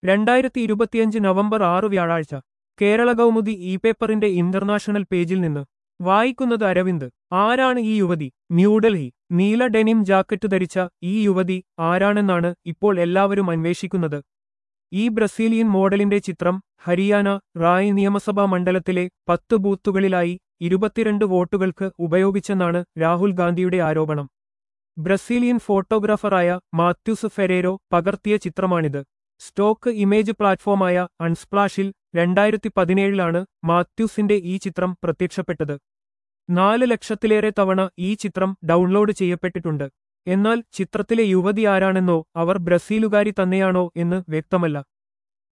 രണ്ടായിരത്തി ഇരുപത്തിയഞ്ച് നവംബർ ആറ് വ്യാഴാഴ്ച കേരള കൗമുദി ഇ പേപ്പറിന്റെ ഇന്റർനാഷണൽ പേജിൽ നിന്ന് വായിക്കുന്നത് അരവിന്ദ് ആരാണ് ഈ യുവതി ന്യൂഡൽഹി നീല ഡെനിം ജാക്കറ്റ് ധരിച്ച ഈ യുവതി ആരാണെന്നാണ് ഇപ്പോൾ എല്ലാവരും അന്വേഷിക്കുന്നത് ഈ ബ്രസീലിയൻ മോഡലിന്റെ ചിത്രം ഹരിയാന റായ് നിയമസഭാ മണ്ഡലത്തിലെ പത്ത് ബൂത്തുകളിലായി ഇരുപത്തിരണ്ട് വോട്ടുകൾക്ക് ഉപയോഗിച്ചെന്നാണ് രാഹുൽ ഗാന്ധിയുടെ ആരോപണം ബ്രസീലിയൻ ഫോട്ടോഗ്രാഫറായ മാത്യൂസ് ഫെരേരോ പകർത്തിയ ചിത്രമാണിത് സ്റ്റോക്ക് ഇമേജ് പ്ലാറ്റ്ഫോമായ അൺസ്പ്ലാഷിൽ രണ്ടായിരത്തി പതിനേഴിലാണ് മാത്യൂസിന്റെ ഈ ചിത്രം പ്രത്യക്ഷപ്പെട്ടത് നാല് ലക്ഷത്തിലേറെ തവണ ഈ ചിത്രം ഡൗൺലോഡ് ചെയ്യപ്പെട്ടിട്ടുണ്ട് എന്നാൽ ചിത്രത്തിലെ യുവതി ആരാണെന്നോ അവർ ബ്രസീലുകാരി തന്നെയാണോ എന്ന് വ്യക്തമല്ല